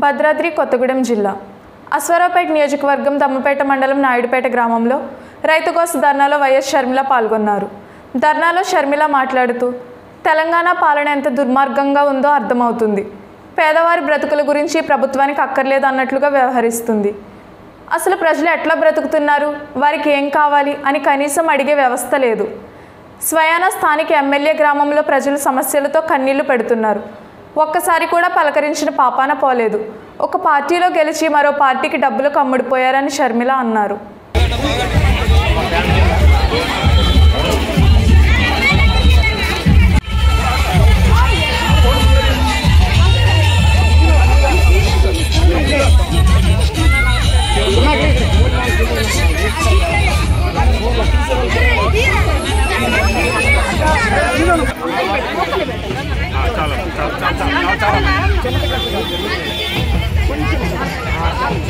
భద్రాద్రి కొత్తగూడెం జిల్లా అశ్వరావుపేట నియోజకవర్గం దమ్మపేట మండలం నాయుడుపేట గ్రామంలో రైతు కోస ధర్నాలో వైఎస్ షర్మిల పాల్గొన్నారు ధర్నాలో షర్మిల మాట్లాడుతూ తెలంగాణ పాలన ఎంత దుర్మార్గంగా ఉందో అర్థమవుతుంది పేదవారి బ్రతుకుల గురించి ప్రభుత్వానికి అక్కర్లేదు అన్నట్లుగా వ్యవహరిస్తుంది అసలు ప్రజలు ఎట్లా బ్రతుకుతున్నారు వారికి ఏం కావాలి అని కనీసం అడిగే వ్యవస్థ లేదు స్వయాన స్థానిక ఎమ్మెల్యే గ్రామంలో ప్రజలు సమస్యలతో కన్నీళ్లు పెడుతున్నారు ఒక్కసారి కూడా పలకరించిన పాపాన పోలేదు ఒక పార్టీలో గెలిచి మరో పార్టీకి డబ్బులకు అమ్ముడిపోయారని షర్మిల అన్నారు చాలా చాలా చాలా చాలా